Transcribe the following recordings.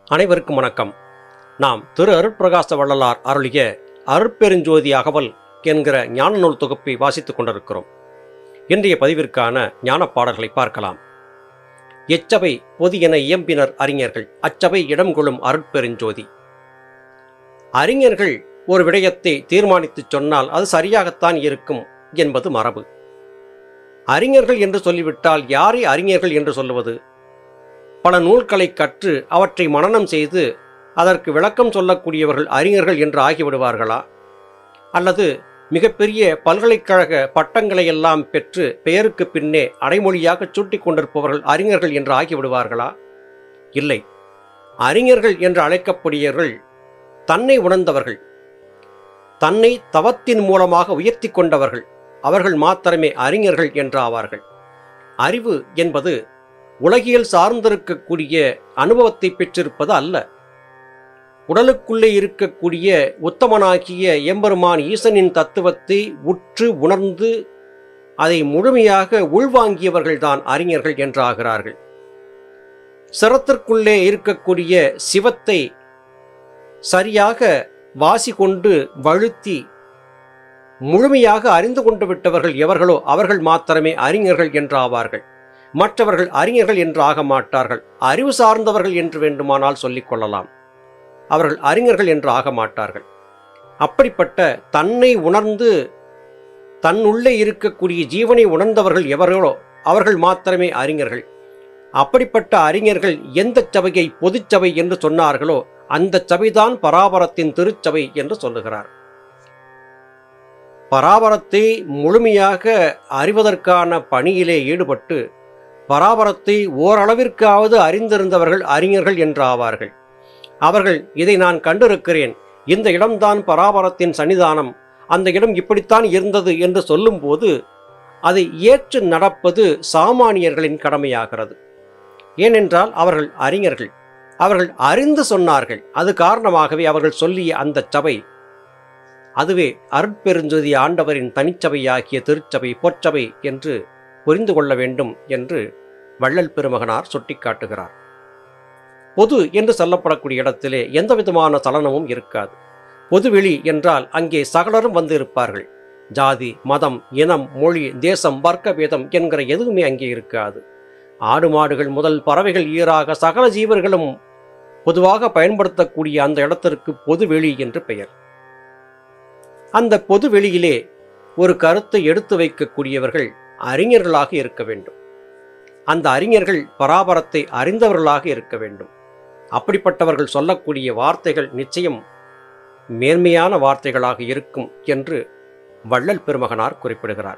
அனைவருக்கும் வணக்கம் நாம் திரு அருட்பிரகாச வள்ளலார் அருளிய அருட்பெருஞ்சோதி அகவல் என்கிற ஞான நூல் தொகுப்பை வாசித்துக் கொண்டிருக்கிறோம் இன்றைய பதிவிற்கான ஞான பாடல்களை பார்க்கலாம் எச்சபை பொது என இயம்பினர் அறிஞர்கள் அச்சபை இடம் கொள்ளும் அருட்பெருஞ்சோதி அறிஞர்கள் ஒரு விடயத்தை தீர்மானித்துச் சொன்னால் அது சரியாகத்தான் இருக்கும் என்பது மரபு அறிஞர்கள் என்று சொல்லிவிட்டால் யாரை அறிஞர்கள் என்று சொல்லுவது பல நூல்களை கற்று அவற்றை மனனம் செய்து அதற்கு விளக்கம் சொல்லக்கூடியவர்கள் அறிஞர்கள் என்று ஆகிவிடுவார்களா அல்லது மிகப்பெரிய பல்கலைக்கழக பட்டங்களை எல்லாம் பெற்று பெயருக்கு பின்னே அடைமொழியாக சூட்டிக் கொண்டிருப்பவர்கள் அறிஞர்கள் என்று ஆகிவிடுவார்களா இல்லை அறிஞர்கள் என்று அழைக்கக்கூடியவர்கள் தன்னை உணர்ந்தவர்கள் தன்னை தவத்தின் மூலமாக உயர்த்தி கொண்டவர்கள் அவர்கள் மாத்திரமே அறிஞர்கள் என்று ஆவார்கள் அறிவு என்பது உலகியல் சார்ந்திருக்கக்கூடிய அனுபவத்தை பெற்றிருப்பது அல்ல உடலுக்குள்ளே இருக்கக்கூடிய உத்தமனாகிய எம்பெருமான் ஈசனின் தத்துவத்தை உற்று உணர்ந்து அதை முழுமையாக உள்வாங்கியவர்கள்தான் அறிஞர்கள் என்றாகிறார்கள் சிரத்திற்குள்ளே இருக்கக்கூடிய சிவத்தை சரியாக வாசி கொண்டு வழுத்தி முழுமையாக அறிந்து கொண்டு விட்டவர்கள் எவர்களோ அவர்கள் மாத்திரமே அறிஞர்கள் என்றாவார்கள் மற்றவர்கள் அறிஞர்கள் என்று ஆக மாட்டார்கள் அறிவு சார்ந்தவர்கள் என்று வேண்டுமானால் சொல்லிக் கொள்ளலாம் அவர்கள் அறிஞர்கள் என்று ஆக மாட்டார்கள் அப்படிப்பட்ட தன்னை உணர்ந்து தன்னுள்ளே இருக்கக்கூடிய ஜீவனை உணர்ந்தவர்கள் எவர்களோ அவர்கள் மாத்திரமே அறிஞர்கள் அப்படிப்பட்ட அறிஞர்கள் எந்த சபையை பொதுச்சபை என்று சொன்னார்களோ அந்த சபைதான் பராபரத்தின் திருச்சபை என்று சொல்லுகிறார் பராபரத்தை முழுமையாக அறிவதற்கான பணியிலே ஈடுபட்டு பராபரத்தை ஓரளவிற்காவது அறிந்திருந்தவர்கள் அறிஞர்கள் என்றாவார்கள் அவர்கள் இதை நான் கண்டிருக்கிறேன் இந்த இடம்தான் பராபரத்தின் சன்னிதானம் அந்த இடம் இப்படித்தான் இருந்தது என்று சொல்லும்போது அதை ஏற்று நடப்பது சாமானியர்களின் கடமையாகிறது ஏனென்றால் அவர்கள் அறிஞர்கள் அவர்கள் அறிந்து சொன்னார்கள் அது காரணமாகவே அவர்கள் சொல்லிய அந்த சபை அதுவே அருட்பெருஞ்சோதி ஆண்டவரின் தனிச்சபையாகிய திருச்சபை பொற்சபை என்று புரிந்து கொள்ள வேண்டும் என்று வள்ளல் பெருமகனார் சுட்டிக்காட்டுகிறார் பொது என்று சொல்லப்படக்கூடிய இடத்திலே எந்த விதமான சலனமும் இருக்காது பொதுவெளி என்றால் அங்கே சகலரும் வந்து இருப்பார்கள் ஜாதி மதம் இனம் மொழி தேசம் வர்க்க பேதம் என்கிற எதுவுமே அங்கே இருக்காது ஆடு மாடுகள் முதல் பறவைகள் ஈராக சகல ஜீவர்களும் பொதுவாக பயன்படுத்தக்கூடிய அந்த இடத்திற்கு பொதுவெளி என்று பெயர் அந்த பொது வெளியிலே ஒரு கருத்தை எடுத்து வைக்கக்கூடியவர்கள் அறிஞர்களாக இருக்க வேண்டும் அந்த அறிஞர்கள் பராபரத்தை அறிந்தவர்களாக இருக்க வேண்டும் அப்படிப்பட்டவர்கள் சொல்லக்கூடிய வார்த்தைகள் நிச்சயம் மேன்மையான வார்த்தைகளாக இருக்கும் என்று வள்ளல் பெருமகனார் குறிப்பிடுகிறார்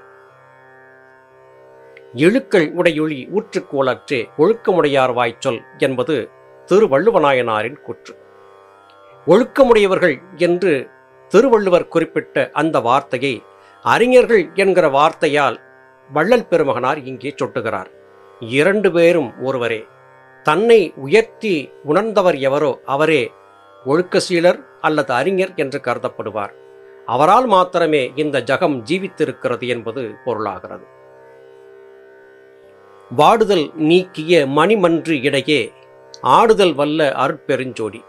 இழுக்கள் உடையொளி ஊற்றுக்கோளற்றே ஒழுக்கமுடையார் வாய்ச்சொல் என்பது திருவள்ளுவநாயனாரின் கூற்று ஒழுக்கமுடையவர்கள் என்று திருவள்ளுவர் குறிப்பிட்ட அந்த வார்த்தையை அறிஞர்கள் என்கிற வார்த்தையால் வள்ளல் பெருமகனார் இங்கே சொட்டுகிறார் இரண்டு பேரும் ஒருவரே தன்னை உயர்த்தி உணர்ந்தவர் எவரோ அவரே ஒழுக்கசீலர் அல்லது அறிஞர் என்று கருதப்படுவார் அவரால் மாத்திரமே இந்த ஜகம் ஜீவித்திருக்கிறது என்பது பொருளாகிறது வாடுதல் நீக்கிய மணிமன்று இடையே ஆடுதல் வல்ல அருட்பெருஞ்சோடி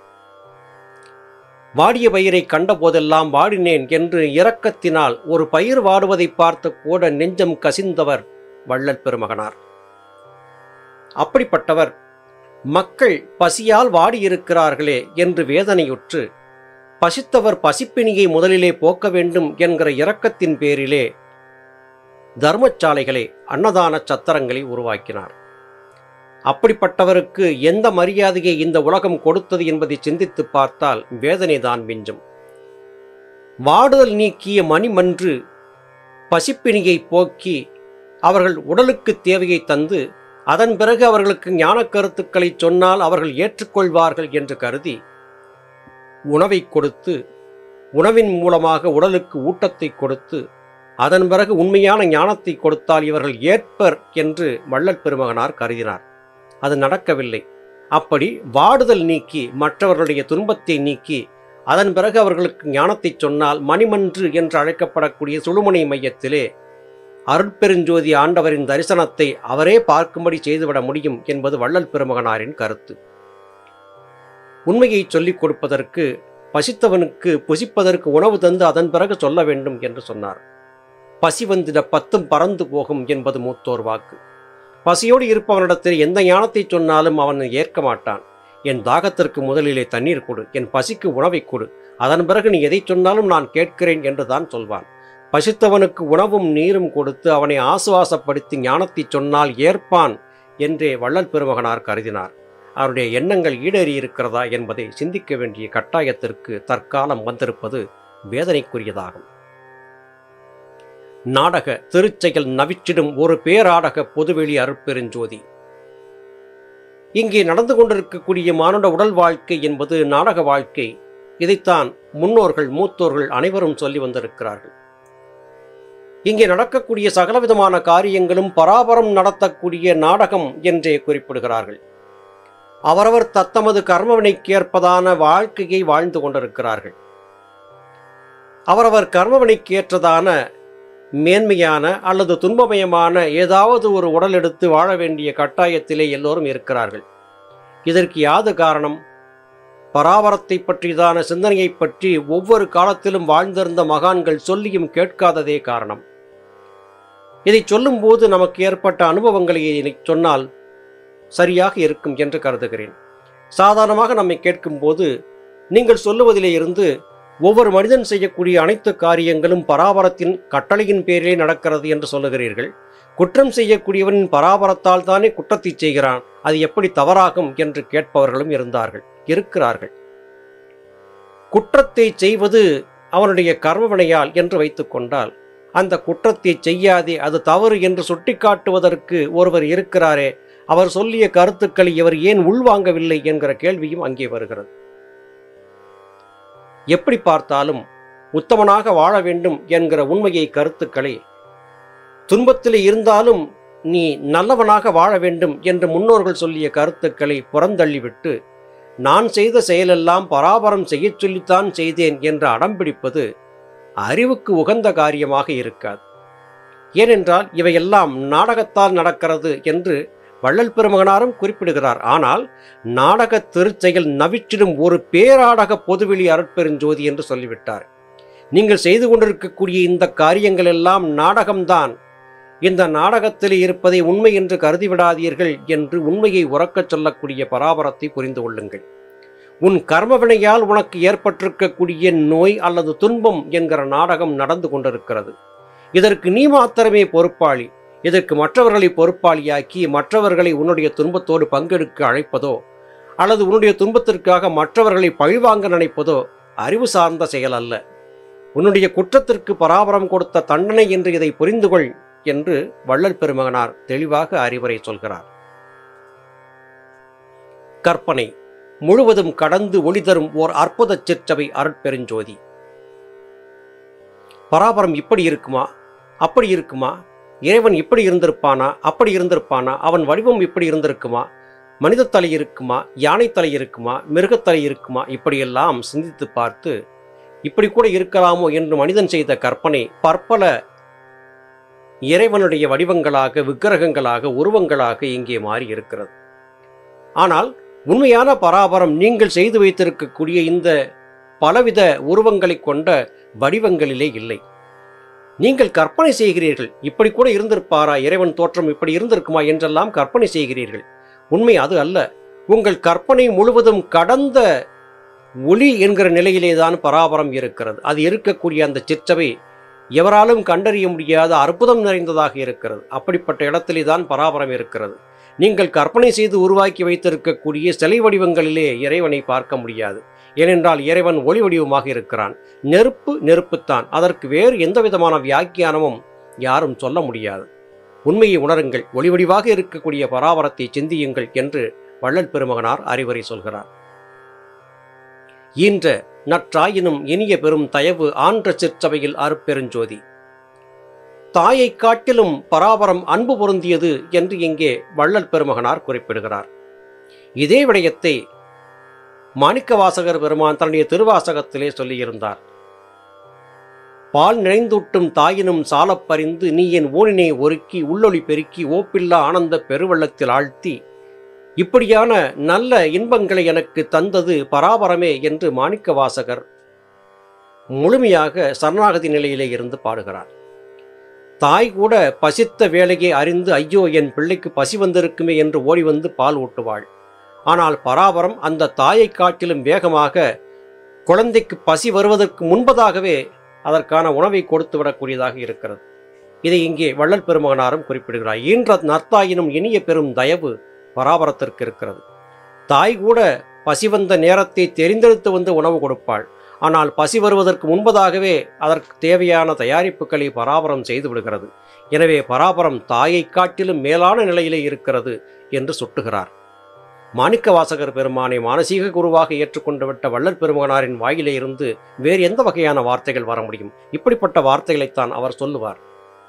வாடிய பயிரை கண்டபோதெல்லாம் வாடினேன் என்று இரக்கத்தினால் ஒரு பயிர் வாடுவதை பார்த்து கூட நெஞ்சம் கசிந்தவர் வள்ளல் பெருமகனார் அப்படிப்பட்டவர் மக்கள் பசியால் வாடியிருக்கிறார்களே என்று வேதனையுற்று பசித்தவர் பசிப்பிணியை முதலிலே போக்க வேண்டும் என்கிற இரக்கத்தின் பேரிலே தர்மசாலைகளை அன்னதான சத்திரங்களை உருவாக்கினார் அப்படிப்பட்டவருக்கு எந்த மரியாதையை இந்த உலகம் கொடுத்தது என்பதை சிந்தித்து பார்த்தால் வேதனைதான் மிஞ்சும் வாடுதல் நீக்கிய மணிமன்று பசிப்பிணியை போக்கி அவர்கள் உடலுக்கு தேவையை தந்து அதன் பிறகு அவர்களுக்கு ஞான கருத்துக்களை சொன்னால் அவர்கள் ஏற்றுக்கொள்வார்கள் என்று கருதி உணவை கொடுத்து உணவின் மூலமாக உடலுக்கு ஊட்டத்தை கொடுத்து அதன் பிறகு உண்மையான ஞானத்தை கொடுத்தால் இவர்கள் ஏற்பர் என்று வள்ளல் பெருமகனார் கருதினார் அது நடக்கவில்லை அப்படி வாடுதல் நீக்கி மற்றவர்களுடைய துன்பத்தை நீக்கி அதன் பிறகு அவர்களுக்கு ஞானத்தை சொன்னால் மணிமன்று என்று அழைக்கப்படக்கூடிய சுழுமுனை மையத்திலே அருட்பெருஞ்சோதி ஆண்டவரின் தரிசனத்தை அவரே பார்க்கும்படி செய்துவிட முடியும் என்பது வள்ளல் பெருமகனாரின் கருத்து உண்மையை சொல்லிக் கொடுப்பதற்கு பசித்தவனுக்கு புசிப்பதற்கு உணவு தந்து அதன் பிறகு சொல்ல வேண்டும் என்று சொன்னார் பசி வந்திட பத்தும் பறந்து போகும் என்பது மூத்தோர் வாக்கு பசியோடு இருப்பவனிடத்தில் எந்த ஞானத்தை சொன்னாலும் அவன் ஏற்க மாட்டான் என் தாகத்திற்கு முதலிலே தண்ணீர் கொடு என் பசிக்கு உணவை கொடு அதன் பிறகு நீ எதை சொன்னாலும் நான் கேட்கிறேன் என்றுதான் சொல்வான் பசித்தவனுக்கு உணவும் நீரும் கொடுத்து அவனை ஆசுவாசப்படுத்தி ஞானத்தை சொன்னால் ஏற்பான் என்றே வள்ளல் பெருமகனார் கருதினார் அவருடைய எண்ணங்கள் ஈடேறியிருக்கிறதா என்பதை சிந்திக்க வேண்டிய கட்டாயத்திற்கு தற்காலம் வந்திருப்பது வேதனைக்குரியதாகும் நாடக திருச்செயல் நவிச்சிடும் ஒரு பேராடக பொதுவெளி அருட்பெருஞ்சோதி இங்கே நடந்து கொண்டிருக்கக்கூடிய மானுட உடல் வாழ்க்கை என்பது நாடக வாழ்க்கை இதைத்தான் முன்னோர்கள் மூத்தோர்கள் அனைவரும் சொல்லி வந்திருக்கிறார்கள் இங்கே நடக்கக்கூடிய சகலவிதமான காரியங்களும் பராபரம் நடத்தக்கூடிய நாடகம் என்றே குறிப்பிடுகிறார்கள் அவரவர் தத்தமது கர்மவினைக்கேற்பதான வாழ்க்கையை வாழ்ந்து கொண்டிருக்கிறார்கள் அவரவர் கர்மவினைக்கேற்றதான மேன்மையான அல்லது துன்பமயமான ஏதாவது ஒரு உடல் எடுத்து வாழ வேண்டிய கட்டாயத்திலே எல்லோரும் இருக்கிறார்கள் இதற்கு யாது காரணம் பராபரத்தை பற்றியதான சிந்தனையைப் பற்றி ஒவ்வொரு காலத்திலும் வாழ்ந்திருந்த மகான்கள் சொல்லியும் கேட்காததே காரணம் இதை சொல்லும்போது நமக்கு ஏற்பட்ட அனுபவங்களை சொன்னால் சரியாக இருக்கும் என்று கருதுகிறேன் சாதாரணமாக நம்மை கேட்கும்போது நீங்கள் சொல்லுவதிலே இருந்து ஒவ்வொரு மனிதன் செய்யக்கூடிய அனைத்து காரியங்களும் பராபரத்தின் கட்டளையின் பேரிலே நடக்கிறது என்று சொல்லுகிறீர்கள் குற்றம் செய்யக்கூடியவனின் பராபரத்தால் தானே குற்றத்தை செய்கிறான் அது எப்படி தவறாகும் என்று கேட்பவர்களும் இருந்தார்கள் இருக்கிறார்கள் குற்றத்தை செய்வது அவனுடைய கர்மவினையால் என்று வைத்துக்கொண்டால் அந்த குற்றத்தை செய்யாதே அது தவறு என்று சுட்டிக்காட்டுவதற்கு ஒருவர் இருக்கிறாரே அவர் சொல்லிய கருத்துக்களை இவர் ஏன் உள்வாங்கவில்லை என்கிற கேள்வியும் அங்கே வருகிறது எப்படி பார்த்தாலும் உத்தமனாக வாழ வேண்டும் என்கிற உண்மையை கருத்துக்களை துன்பத்தில் இருந்தாலும் நீ நல்லவனாக வாழ வேண்டும் என்று முன்னோர்கள் சொல்லிய கருத்துக்களை புறந்தள்ளிவிட்டு நான் செய்த செயலெல்லாம் பராபரம் செய்யச் சொல்லித்தான் செய்தேன் என்று அடம்பிடிப்பது அறிவுக்கு உகந்த காரியமாக இருக்காது ஏனென்றால் இவையெல்லாம் நாடகத்தால் நடக்கிறது என்று வள்ளல் பெருமகனாரும் குறிப்பிடுகிறார் ஆனால் நாடக திருச்செயல் நவிற்றிடும் ஒரு பேராடக பொதுவெளி அருட்பெருஞ்சோதி என்று சொல்லிவிட்டார் நீங்கள் செய்து கொண்டிருக்கக்கூடிய இந்த காரியங்கள் எல்லாம் நாடகம்தான் இந்த நாடகத்தில் இருப்பதை உண்மை என்று கருதிவிடாதீர்கள் என்று உண்மையை உறக்கச் சொல்லக்கூடிய பராபரத்தை புரிந்து கொள்ளுங்கள் உன் கர்மவினையால் உனக்கு ஏற்பட்டிருக்கக்கூடிய நோய் அல்லது துன்பம் என்கிற நாடகம் நடந்து கொண்டிருக்கிறது இதற்கு நீ மாத்திரமே பொறுப்பாளி இதற்கு மற்றவர்களை பொறுப்பாளியாக்கி மற்றவர்களை உன்னுடைய துன்பத்தோடு பங்கெடுக்க அழைப்பதோ அல்லது உன்னுடைய துன்பத்திற்காக மற்றவர்களை பழிவாங்க நினைப்பதோ அறிவு சார்ந்த செயல் அல்ல உன்னுடைய குற்றத்திற்கு பராபரம் கொடுத்த தண்டனை என்று இதை புரிந்து கொள் என்று வள்ளல் பெருமகனார் தெளிவாக அறிவுரை சொல்கிறார் கற்பனை முழுவதும் கடந்து ஒளி தரும் ஓர் அற்புத சிற்றவை அருட்பெருஞ்சோதி பராபரம் இப்படி இருக்குமா அப்படி இருக்குமா இறைவன் இப்படி இருந்திருப்பானா அப்படி இருந்திருப்பானா அவன் வடிவம் இப்படி இருந்திருக்குமா மனித தலை இருக்குமா யானை தலை இருக்குமா மிருகத்தலை இருக்குமா இப்படியெல்லாம் சிந்தித்து பார்த்து இப்படி கூட இருக்கலாமோ என்று மனிதன் செய்த கற்பனை பற்பல இறைவனுடைய வடிவங்களாக விக்கிரகங்களாக உருவங்களாக இங்கே மாறி இருக்கிறது ஆனால் உண்மையான பராபரம் நீங்கள் செய்து வைத்திருக்கக்கூடிய இந்த பலவித உருவங்களை கொண்ட வடிவங்களிலே இல்லை நீங்கள் கற்பனை செய்கிறீர்கள் இப்படி கூட இருந்திருப்பாரா இறைவன் தோற்றம் இப்படி இருந்திருக்குமா என்றெல்லாம் கற்பனை செய்கிறீர்கள் உண்மை அது அல்ல உங்கள் கற்பனை முழுவதும் கடந்த ஒளி என்கிற நிலையிலேதான் பராபரம் இருக்கிறது அது இருக்கக்கூடிய அந்த சிற்றவை எவராலும் கண்டறிய முடியாத அற்புதம் நிறைந்ததாக இருக்கிறது அப்படிப்பட்ட இடத்திலே தான் பராபரம் இருக்கிறது நீங்கள் கற்பனை செய்து உருவாக்கி வைத்திருக்கக்கூடிய சிலை வடிவங்களிலே இறைவனை பார்க்க முடியாது ஏனென்றால் இறைவன் ஒளி வடிவமாக இருக்கிறான் நெருப்பு நெருப்புத்தான் அதற்கு வேறு எந்த விதமான வியாக்கியானமும் யாரும் சொல்ல முடியாது உண்மையை உணருங்கள் ஒளி வடிவாக இருக்கக்கூடிய பராபரத்தை சிந்தியுங்கள் என்று வள்ளல் பெருமகனார் அறிவுரை சொல்கிறார் ஈன்ற நற்றாயினும் இனிய பெரும் தயவு ஆன்ற சிற்றவையில் அருப்பெருஞ்சோதி தாயைக் காட்டிலும் பராபரம் அன்பு பொருந்தியது என்று இங்கே வள்ளல் பெருமகனார் குறிப்பிடுகிறார் இதே விடயத்தை மாணிக்கவாசகர் பெருமான் தன்னுடைய திருவாசகத்திலே சொல்லியிருந்தார் பால் நிறைந்தூட்டும் தாயினும் சாலப் பறிந்து நீ என் ஊனினை ஒருக்கி உள்ளொளி பெருக்கி ஓப்பில்லா ஆனந்த பெருவெள்ளத்தில் ஆழ்த்தி இப்படியான நல்ல இன்பங்களை எனக்கு தந்தது பராபரமே என்று மாணிக்க வாசகர் முழுமையாக சரணாகதி நிலையிலே இருந்து பாடுகிறார் தாய் கூட பசித்த வேலையை அறிந்து ஐயோ என் பிள்ளைக்கு பசி வந்திருக்குமே என்று ஓடி வந்து பால் ஊட்டுவாள் ஆனால் பராபரம் அந்த தாயை காட்டிலும் வேகமாக குழந்தைக்கு பசி வருவதற்கு முன்பதாகவே அதற்கான உணவை கொடுத்து விடக்கூடியதாக இருக்கிறது இதை இங்கே வள்ளல் பெருமகனாரும் குறிப்பிடுகிறார் ஈன்ற நற்தாயினும் இனிய பெரும் தயவு பராபரத்திற்கு இருக்கிறது தாய் கூட பசி வந்த நேரத்தை தெரிந்தெடுத்து வந்து உணவு கொடுப்பாள் ஆனால் பசி வருவதற்கு முன்பதாகவே அதற்கு தேவையான தயாரிப்புகளை பராபரம் செய்து விடுகிறது எனவே பராபரம் தாயை காட்டிலும் மேலான நிலையிலே இருக்கிறது என்று சுட்டுகிறார் மாணிக்க வாசகர் பெருமானை மானசீக குருவாக ஏற்றுக்கொண்டு விட்ட வள்ளல் பெருமகனாரின் வாயிலே இருந்து வேறு எந்த வகையான வார்த்தைகள் வர முடியும் இப்படிப்பட்ட வார்த்தைகளைத்தான் அவர் சொல்லுவார்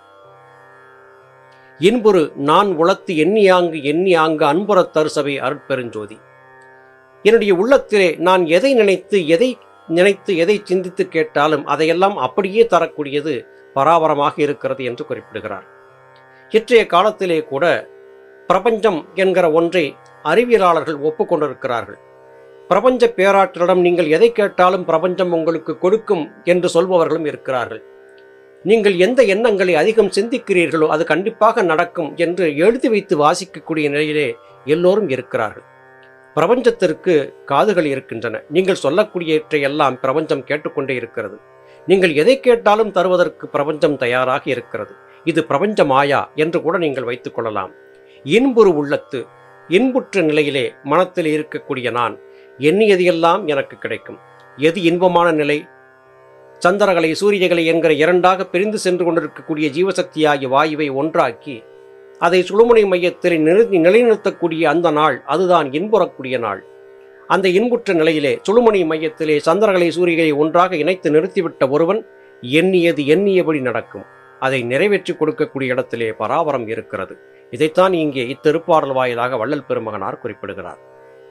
இன்புறு நான் உளத்து எண்ணியாங்கு எண்ணியாங்கு அன்புறத் தருசபை அருட்பெருஞ்சோதி என்னுடைய உள்ளத்திலே நான் எதை நினைத்து எதை நினைத்து எதை சிந்தித்து கேட்டாலும் அதையெல்லாம் அப்படியே தரக்கூடியது பராபரமாக இருக்கிறது என்று குறிப்பிடுகிறார் இன்றைய காலத்திலே கூட பிரபஞ்சம் என்கிற ஒன்றை அறிவியலாளர்கள் ஒப்புக்கொண்டிருக்கிறார்கள் பிரபஞ்ச பேராற்றலிடம் நீங்கள் எதை கேட்டாலும் பிரபஞ்சம் உங்களுக்கு கொடுக்கும் என்று சொல்பவர்களும் இருக்கிறார்கள் நீங்கள் எந்த எண்ணங்களை அதிகம் சிந்திக்கிறீர்களோ அது கண்டிப்பாக நடக்கும் என்று எழுதி வைத்து வாசிக்கக்கூடிய நிலையிலே எல்லோரும் இருக்கிறார்கள் பிரபஞ்சத்திற்கு காதுகள் இருக்கின்றன நீங்கள் சொல்லக்கூடியவற்றை எல்லாம் பிரபஞ்சம் கேட்டுக்கொண்டே இருக்கிறது நீங்கள் எதை கேட்டாலும் தருவதற்கு பிரபஞ்சம் தயாராக இருக்கிறது இது பிரபஞ்ச மாயா என்று கூட நீங்கள் வைத்துக் கொள்ளலாம் இன்புறு உள்ளத்து இன்புற்ற நிலையிலே மனத்தில் இருக்கக்கூடிய நான் எண்ணியது எல்லாம் எனக்கு கிடைக்கும் எது இன்பமான நிலை சந்திரகளை சூரியகளை என்கிற இரண்டாக பிரிந்து சென்று கொண்டிருக்கக்கூடிய ஜீவசக்தியாகிய வாயுவை ஒன்றாக்கி அதை சுழுமுனை மையத்தில் நிறுத்தி நிலைநிறுத்தக்கூடிய அந்த நாள் அதுதான் இன்புறக்கூடிய நாள் அந்த இன்புற்ற நிலையிலே சுழுமுனை மையத்திலே சந்திரகளை சூரியகளை ஒன்றாக இணைத்து நிறுத்திவிட்ட ஒருவன் எண்ணியது எண்ணியபடி நடக்கும் அதை நிறைவேற்றி கொடுக்கக்கூடிய இடத்திலே பராபரம் இருக்கிறது இதைத்தான் இங்கே இத்திருப்பாடல் வாயிலாக வள்ளல் பெருமகனார் குறிப்பிடுகிறார்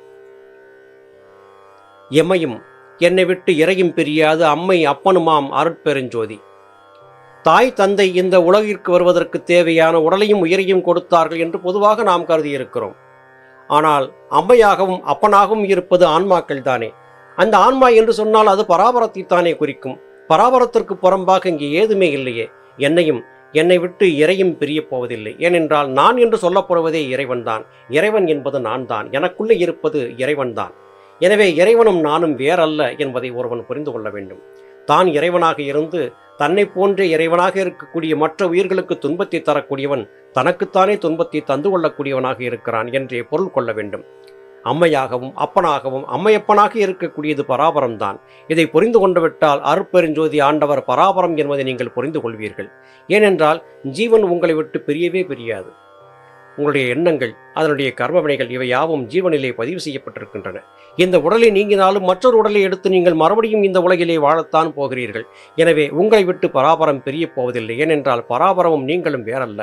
எம்மையும் என்னை விட்டு இறையும் பிரியாது அம்மை அப்பனுமாம் அருட்பெருஞ்சோதி தாய் தந்தை இந்த உலகிற்கு வருவதற்கு தேவையான உடலையும் உயிரையும் கொடுத்தார்கள் என்று பொதுவாக நாம் கருதியிருக்கிறோம் ஆனால் அம்மையாகவும் அப்பனாகவும் இருப்பது ஆன்மாக்கள் தானே அந்த ஆன்மா என்று சொன்னால் அது பராபரத்தை தானே குறிக்கும் பராபரத்திற்கு புறம்பாக இங்கே ஏதுமே இல்லையே என்னையும் என்னை விட்டு இறையும் பிரியப் போவதில்லை ஏனென்றால் நான் என்று சொல்லப்படுவதே இறைவன்தான் இறைவன் என்பது நான் தான் எனக்குள்ளே இருப்பது இறைவன்தான் எனவே இறைவனும் நானும் வேறல்ல என்பதை ஒருவன் புரிந்து கொள்ள வேண்டும் தான் இறைவனாக இருந்து தன்னை போன்றே இறைவனாக இருக்கக்கூடிய மற்ற உயிர்களுக்கு துன்பத்தை தரக்கூடியவன் தனக்குத்தானே துன்பத்தை தந்து கொள்ளக்கூடியவனாக இருக்கிறான் என்றே பொருள் கொள்ள வேண்டும் அம்மையாகவும் அப்பனாகவும் அம்மையப்பனாக இருக்கக்கூடியது பராபரம்தான் இதை புரிந்து கொண்டு விட்டால் அருட்பெருஞ்சோதி ஆண்டவர் பராபரம் என்பதை நீங்கள் புரிந்து கொள்வீர்கள் ஏனென்றால் ஜீவன் உங்களை விட்டு பிரியவே பிரியாது உங்களுடைய எண்ணங்கள் அதனுடைய கர்மவினைகள் இவை யாவும் ஜீவனிலே பதிவு செய்யப்பட்டிருக்கின்றன இந்த உடலை நீங்கினாலும் மற்றொரு உடலை எடுத்து நீங்கள் மறுபடியும் இந்த உலகிலே வாழத்தான் போகிறீர்கள் எனவே உங்களை விட்டு பராபரம் பிரியப் போவதில்லை ஏனென்றால் பராபரமும் நீங்களும் வேறல்ல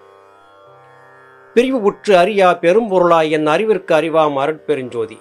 பிரிவு உற்று அறியா பெரும்பொருளாய் என் அறிவிற்கு அறிவாம் அருட்பெருஞ்சோதி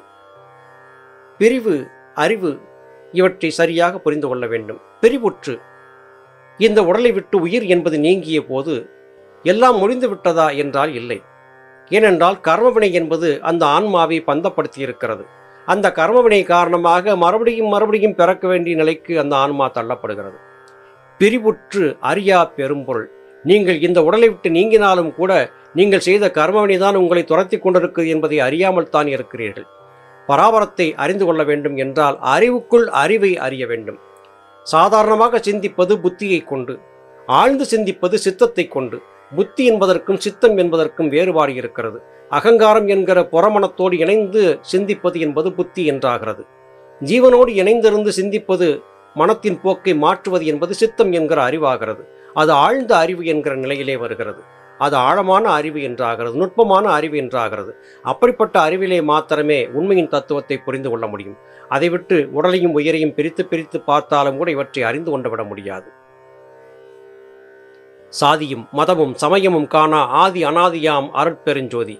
பிரிவு அறிவு இவற்றை சரியாக புரிந்து கொள்ள வேண்டும் பிரிவுற்று இந்த உடலை விட்டு உயிர் என்பது நீங்கிய போது எல்லாம் முடிந்து விட்டதா என்றால் இல்லை ஏனென்றால் கர்மவினை என்பது அந்த ஆன்மாவை பந்தப்படுத்தி இருக்கிறது அந்த கர்மவினை காரணமாக மறுபடியும் மறுபடியும் பிறக்க வேண்டிய நிலைக்கு அந்த ஆன்மா தள்ளப்படுகிறது பிரிவுற்று அறியா பெரும்பொருள் நீங்கள் இந்த உடலை விட்டு நீங்கினாலும் கூட நீங்கள் செய்த கர்மவினை தான் உங்களை துரத்தி கொண்டிருக்கிறது என்பதை அறியாமல் தான் இருக்கிறீர்கள் பராபரத்தை அறிந்து கொள்ள வேண்டும் என்றால் அறிவுக்குள் அறிவை அறிய வேண்டும் சாதாரணமாக சிந்திப்பது புத்தியை கொண்டு ஆழ்ந்து சிந்திப்பது சித்தத்தை கொண்டு புத்தி என்பதற்கும் சித்தம் என்பதற்கும் வேறுபாடு இருக்கிறது அகங்காரம் என்கிற புறமணத்தோடு இணைந்து சிந்திப்பது என்பது புத்தி என்றாகிறது ஜீவனோடு இணைந்திருந்து சிந்திப்பது மனத்தின் போக்கை மாற்றுவது என்பது சித்தம் என்கிற அறிவாகிறது அது ஆழ்ந்த அறிவு என்கிற நிலையிலே வருகிறது அது ஆழமான அறிவு என்றாகிறது நுட்பமான அறிவு என்றாகிறது அப்படிப்பட்ட அறிவிலே மாத்திரமே உண்மையின் தத்துவத்தை புரிந்து கொள்ள முடியும் அதை விட்டு உடலையும் உயிரையும் பிரித்து பிரித்து பார்த்தாலும் கூட இவற்றை அறிந்து கொண்டு விட முடியாது சாதியும் மதமும் சமயமும் காணா ஆதி அனாதியாம் அருட்பெருஞ்சோதி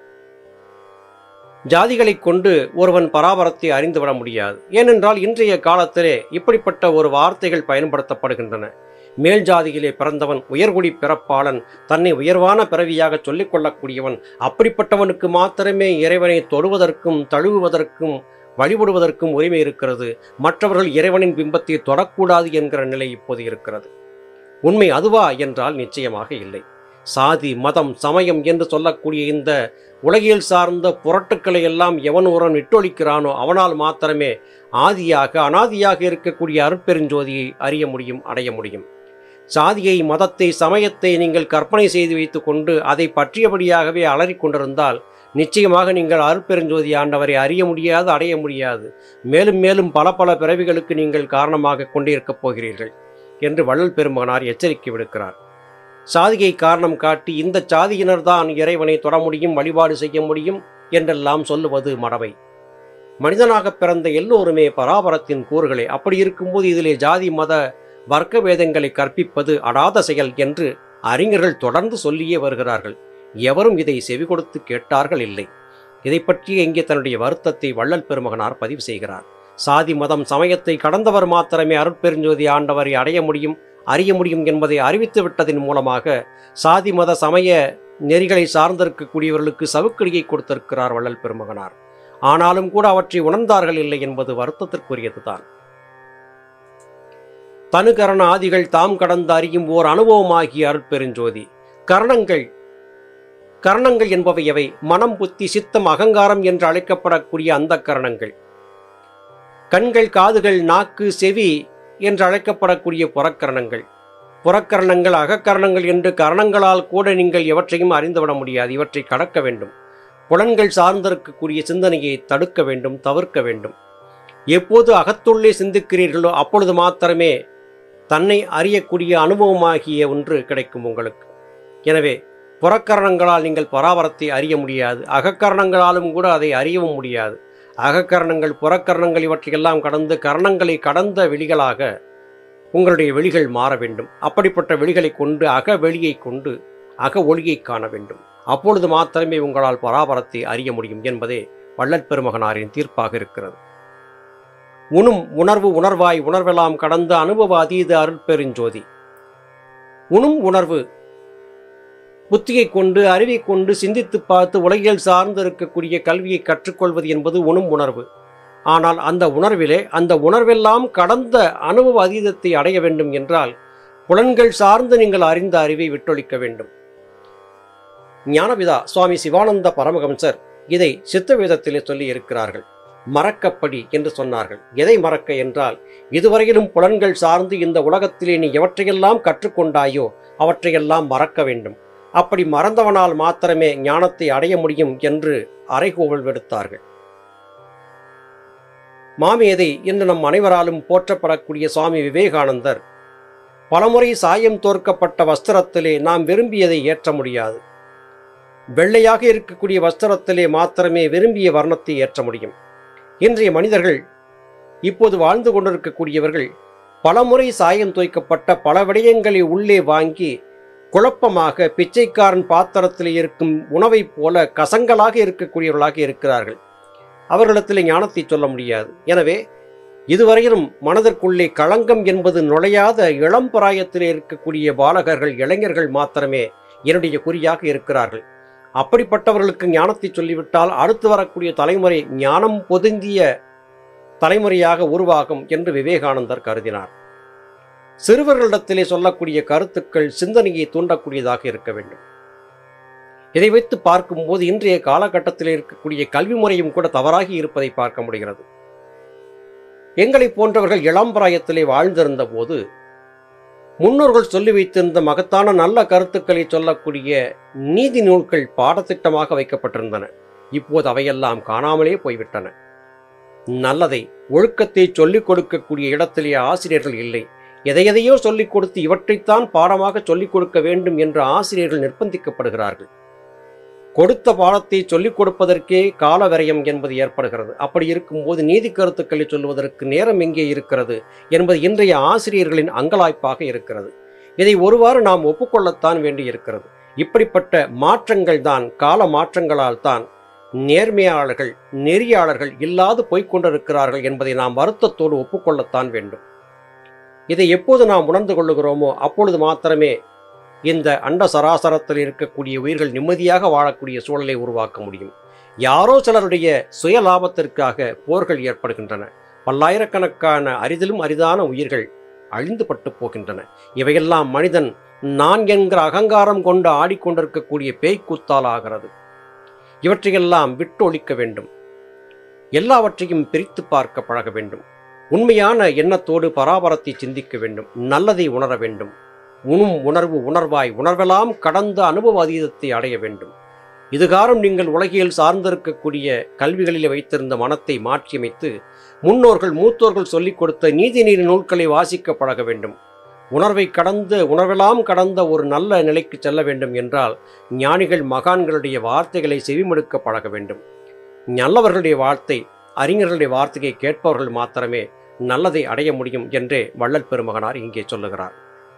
ஜாதிகளைக் கொண்டு ஒருவன் பராபரத்தை அறிந்துவிட முடியாது ஏனென்றால் இன்றைய காலத்திலே இப்படிப்பட்ட ஒரு வார்த்தைகள் பயன்படுத்தப்படுகின்றன மேல் ஜாதியிலே பிறந்தவன் உயர்குடி பிறப்பாளன் தன்னை உயர்வான பிறவியாக சொல்லிக் கொள்ளக்கூடியவன் அப்படிப்பட்டவனுக்கு மாத்திரமே இறைவனை தொடுவதற்கும் தழுவுவதற்கும் வழிபடுவதற்கும் உரிமை இருக்கிறது மற்றவர்கள் இறைவனின் பிம்பத்தை தொடக்கூடாது என்கிற நிலை இப்போது இருக்கிறது உண்மை அதுவா என்றால் நிச்சயமாக இல்லை சாதி மதம் சமயம் என்று சொல்லக்கூடிய இந்த உலகியல் சார்ந்த புரட்டுக்களை எல்லாம் எவன் ஒருவன் விட்டொழிக்கிறானோ அவனால் மாத்திரமே ஆதியாக அனாதியாக இருக்கக்கூடிய அருட்பெருஞ்சோதியை அறிய முடியும் அடைய முடியும் சாதியை மதத்தை சமயத்தை நீங்கள் கற்பனை செய்து வைத்துக்கொண்டு அதை பற்றியபடியாகவே அலறிக் கொண்டிருந்தால் நிச்சயமாக நீங்கள் அருட்பெருஞ்சோதி ஆண்டவரை அறிய முடியாது அடைய முடியாது மேலும் மேலும் பல பல பிறவிகளுக்கு நீங்கள் காரணமாக கொண்டிருக்கப் போகிறீர்கள் என்று வள்ளல் பெருமகனார் எச்சரிக்கை விடுக்கிறார் சாதியை காரணம் காட்டி இந்த சாதியினர்தான் இறைவனை தொட முடியும் வழிபாடு செய்ய முடியும் என்றெல்லாம் சொல்லுவது மடமை மனிதனாக பிறந்த எல்லோருமே பராபரத்தின் கூறுகளே அப்படி இருக்கும்போது இதிலே ஜாதி மத வர்க்க வேதங்களை கற்பிப்பது அடாத செயல் என்று அறிஞர்கள் தொடர்ந்து சொல்லியே வருகிறார்கள் எவரும் இதை செவி கொடுத்து கேட்டார்கள் இல்லை இதை பற்றி இங்கே தன்னுடைய வருத்தத்தை வள்ளல் பெருமகனார் பதிவு செய்கிறார் சாதி மதம் சமயத்தை கடந்தவர் மாத்திரமே அருட்பெருஞ்சோதி ஆண்டவரை அடைய முடியும் அறிய முடியும் என்பதை அறிவித்து விட்டதன் மூலமாக சாதி மத சமய நெறிகளை சார்ந்திருக்கக்கூடியவர்களுக்கு சவுக்கடியை கொடுத்திருக்கிறார் வள்ளல் பெருமகனார் ஆனாலும் கூட அவற்றை உணர்ந்தார்கள் இல்லை என்பது வருத்தத்திற்குரியதுதான் தனுகரண ஆதிகள் தாம் கடந்து அறியும் ஓர் அனுபவமாகிய அருட்பெருஞ்சோதி கரணங்கள் கரணங்கள் என்பவை எவை மனம் புத்தி சித்தம் அகங்காரம் என்று அழைக்கப்படக்கூடிய அந்த கரணங்கள் கண்கள் காதுகள் நாக்கு செவி என்று அழைக்கப்படக்கூடிய புறக்கரணங்கள் புறக்கரணங்கள் அகக்கரணங்கள் என்று கரணங்களால் கூட நீங்கள் எவற்றையும் அறிந்துவிட முடியாது இவற்றை கடக்க வேண்டும் புலன்கள் சார்ந்திருக்கக்கூடிய சிந்தனையை தடுக்க வேண்டும் தவிர்க்க வேண்டும் எப்போது அகத்துள்ளே சிந்திக்கிறீர்களோ அப்பொழுது மாத்திரமே தன்னை அறியக்கூடிய அனுபவமாகிய ஒன்று கிடைக்கும் உங்களுக்கு எனவே புறக்கரணங்களால் நீங்கள் பராபரத்தை அறிய முடியாது அகக்கரணங்களாலும் கூட அதை அறியவும் முடியாது அகக்கரணங்கள் புறக்கரணங்கள் இவற்றையெல்லாம் கடந்து கரணங்களை கடந்த வெளிகளாக உங்களுடைய வெளிகள் மாற வேண்டும் அப்படிப்பட்ட வெளிகளை கொண்டு அக வெளியை கொண்டு அக ஒளியை காண வேண்டும் அப்பொழுது மாத்திரமே உங்களால் பராபரத்தை அறிய முடியும் என்பதே வள்ளற் பெருமகனாரின் தீர்ப்பாக இருக்கிறது உணும் உணர்வு உணர்வாய் உணர்வெல்லாம் கடந்த அனுபவ அதீத அருட்பெருஞ்சோதி உணும் உணர்வு புத்தியை கொண்டு அறிவை கொண்டு சிந்தித்து பார்த்து உலகியல் சார்ந்து இருக்கக்கூடிய கல்வியை கற்றுக்கொள்வது என்பது உணும் உணர்வு ஆனால் அந்த உணர்விலே அந்த உணர்வெல்லாம் கடந்த அனுபவ அதீதத்தை அடைய வேண்டும் என்றால் புலன்கள் சார்ந்து நீங்கள் அறிந்த அறிவை விட்டொழிக்க வேண்டும் ஞானபிதா சுவாமி சிவானந்த பரமஹம்சர் இதை சித்த வேதத்திலே சொல்லி இருக்கிறார்கள் மறக்கப்படி என்று சொன்னார்கள் எதை மறக்க என்றால் இதுவரையிலும் புலன்கள் சார்ந்து இந்த உலகத்திலே நீ எவற்றையெல்லாம் கற்றுக்கொண்டாயோ அவற்றையெல்லாம் மறக்க வேண்டும் அப்படி மறந்தவனால் மாத்திரமே ஞானத்தை அடைய முடியும் என்று அறைகூவல் விடுத்தார்கள் மாமேதை என்று நம் அனைவராலும் போற்றப்படக்கூடிய சுவாமி விவேகானந்தர் பலமுறை சாயம் தோற்கப்பட்ட வஸ்திரத்திலே நாம் விரும்பியதை ஏற்ற முடியாது வெள்ளையாக இருக்கக்கூடிய வஸ்திரத்திலே மாத்திரமே விரும்பிய வர்ணத்தை ஏற்ற முடியும் இன்றைய மனிதர்கள் இப்போது வாழ்ந்து கொண்டிருக்கக்கூடியவர்கள் பலமுறை சாயம் தோய்க்கப்பட்ட பல விடயங்களை உள்ளே வாங்கி குழப்பமாக பிச்சைக்காரன் பாத்திரத்தில் இருக்கும் உணவைப் போல கசங்களாக இருக்கக்கூடியவர்களாக இருக்கிறார்கள் அவர்களிடத்தில் ஞானத்தை சொல்ல முடியாது எனவே இதுவரையிலும் மனதிற்குள்ளே களங்கம் என்பது நுழையாத இளம் பிராயத்திலே இருக்கக்கூடிய பாலகர்கள் இளைஞர்கள் மாத்திரமே என்னுடைய குறியாக இருக்கிறார்கள் அப்படிப்பட்டவர்களுக்கு ஞானத்தை சொல்லிவிட்டால் அடுத்து வரக்கூடிய தலைமுறை ஞானம் பொதுந்திய தலைமுறையாக உருவாகும் என்று விவேகானந்தர் கருதினார் சிறுவர்களிடத்திலே சொல்லக்கூடிய கருத்துக்கள் சிந்தனையை தூண்டக்கூடியதாக இருக்க வேண்டும் இதை வைத்து பார்க்கும்போது இன்றைய காலகட்டத்தில் இருக்கக்கூடிய கல்வி முறையும் கூட தவறாகி இருப்பதை பார்க்க முடிகிறது எங்களை போன்றவர்கள் இளம் பிராயத்திலே வாழ்ந்திருந்த போது முன்னோர்கள் சொல்லி வைத்திருந்த மகத்தான நல்ல கருத்துக்களை சொல்லக்கூடிய நீதி நூல்கள் பாடத்திட்டமாக வைக்கப்பட்டிருந்தன இப்போது அவையெல்லாம் காணாமலே போய்விட்டன நல்லதை ஒழுக்கத்தை சொல்லிக் கொடுக்கக்கூடிய இடத்திலே ஆசிரியர்கள் இல்லை எதையெதையோ சொல்லிக் கொடுத்து இவற்றைத்தான் பாடமாக சொல்லிக் கொடுக்க வேண்டும் என்று ஆசிரியர்கள் நிர்பந்திக்கப்படுகிறார்கள் கொடுத்த பாடத்தை சொல்லிக் கொடுப்பதற்கே கால விரயம் என்பது ஏற்படுகிறது அப்படி இருக்கும்போது நீதி கருத்துக்களை சொல்வதற்கு நேரம் எங்கே இருக்கிறது என்பது இன்றைய ஆசிரியர்களின் அங்கலாய்ப்பாக இருக்கிறது இதை ஒருவாறு நாம் ஒப்புக்கொள்ளத்தான் வேண்டியிருக்கிறது இப்படிப்பட்ட மாற்றங்கள் தான் கால மாற்றங்களால் தான் நேர்மையாளர்கள் நெறியாளர்கள் இல்லாது போய்க் கொண்டிருக்கிறார்கள் என்பதை நாம் வருத்தத்தோடு ஒப்புக்கொள்ளத்தான் வேண்டும் இதை எப்போது நாம் உணர்ந்து கொள்ளுகிறோமோ அப்பொழுது மாத்திரமே இந்த அண்ட சராசரத்தில் இருக்கக்கூடிய உயிர்கள் நிம்மதியாக வாழக்கூடிய சூழலை உருவாக்க முடியும் யாரோ சிலருடைய சுய லாபத்திற்காக போர்கள் ஏற்படுகின்றன பல்லாயிரக்கணக்கான அரிதிலும் அரிதான உயிர்கள் அழிந்து பட்டு போகின்றன இவையெல்லாம் மனிதன் நான் என்கிற அகங்காரம் கொண்டு ஆடிக்கொண்டிருக்கக்கூடிய பேய்க்கூத்தால் ஆகிறது இவற்றையெல்லாம் விட்டு ஒழிக்க வேண்டும் எல்லாவற்றையும் பிரித்து பார்க்க பழக வேண்டும் உண்மையான எண்ணத்தோடு பராபரத்தை சிந்திக்க வேண்டும் நல்லதை உணர வேண்டும் உணும் உணர்வு உணர்வாய் உணர்வெல்லாம் கடந்த அனுபவ அதீதத்தை அடைய வேண்டும் இதுகாரம் நீங்கள் உலகியல் சார்ந்திருக்கக்கூடிய கல்விகளில் வைத்திருந்த மனத்தை மாற்றியமைத்து முன்னோர்கள் மூத்தோர்கள் சொல்லிக் கொடுத்த நீதிநீதி நூல்களை வாசிக்க பழக வேண்டும் உணர்வை கடந்து உணர்வெல்லாம் கடந்த ஒரு நல்ல நிலைக்கு செல்ல வேண்டும் என்றால் ஞானிகள் மகான்களுடைய வார்த்தைகளை செவிமடுக்க பழக வேண்டும் நல்லவர்களுடைய வார்த்தை அறிஞர்களுடைய வார்த்தையை கேட்பவர்கள் மாத்திரமே நல்லதை அடைய முடியும் என்றே வள்ளல் பெருமகனார் இங்கே சொல்லுகிறார்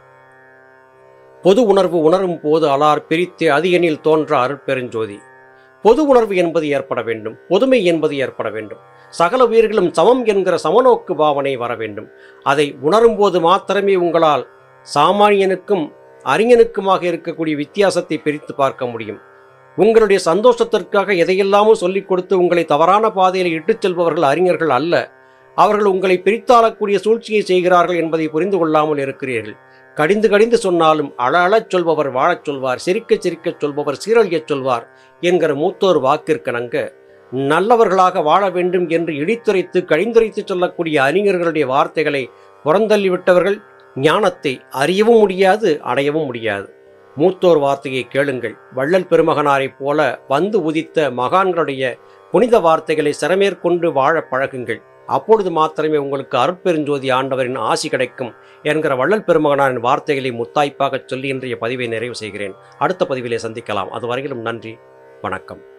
பொது உணர்வு உணரும் போது அலார் பிரித்து அது எனில் தோன்ற அருட்பெருஞ்சோதி பொது உணர்வு என்பது ஏற்பட வேண்டும் பொதுமை என்பது ஏற்பட வேண்டும் சகல உயிர்களும் சமம் என்கிற சமநோக்கு பாவனை வர வேண்டும் அதை உணரும்போது மாத்திரமே உங்களால் சாமானியனுக்கும் அறிஞனுக்குமாக இருக்கக்கூடிய வித்தியாசத்தை பிரித்து பார்க்க முடியும் உங்களுடைய சந்தோஷத்திற்காக எதையெல்லாமோ சொல்லிக் கொடுத்து உங்களை தவறான பாதையில் இட்டுச் செல்பவர்கள் அறிஞர்கள் அல்ல அவர்கள் உங்களை பிரித்தாளக்கூடிய சூழ்ச்சியை செய்கிறார்கள் என்பதை புரிந்து கொள்ளாமல் இருக்கிறீர்கள் கடிந்து கடிந்து சொன்னாலும் அழ அழச் சொல்பவர் வாழச் சொல்வார் சிரிக்கச் சிரிக்கச் சொல்பவர் சீரழியச் சொல்வார் என்கிற மூத்தோர் வாக்கிற்கிணங்க நல்லவர்களாக வாழ வேண்டும் என்று இடித்துரைத்து கழிந்துரைத்து சொல்லக்கூடிய அறிஞர்களுடைய வார்த்தைகளை புறந்தள்ளிவிட்டவர்கள் ஞானத்தை அறியவும் முடியாது அடையவும் முடியாது மூத்தோர் வார்த்தையை கேளுங்கள் வள்ளல் பெருமகனாரைப் போல வந்து உதித்த மகான்களுடைய புனித வார்த்தைகளை சிறமேற்கொண்டு வாழ பழகுங்கள் அப்பொழுது மாத்திரமே உங்களுக்கு அருட்பெருஞ்சோதி ஆண்டவரின் ஆசி கிடைக்கும் என்கிற வள்ளல் பெருமகனாரின் வார்த்தைகளை முத்தாய்ப்பாகச் சொல்லி இன்றைய பதிவை நிறைவு செய்கிறேன் அடுத்த பதிவிலே சந்திக்கலாம் அதுவரையிலும் நன்றி வணக்கம்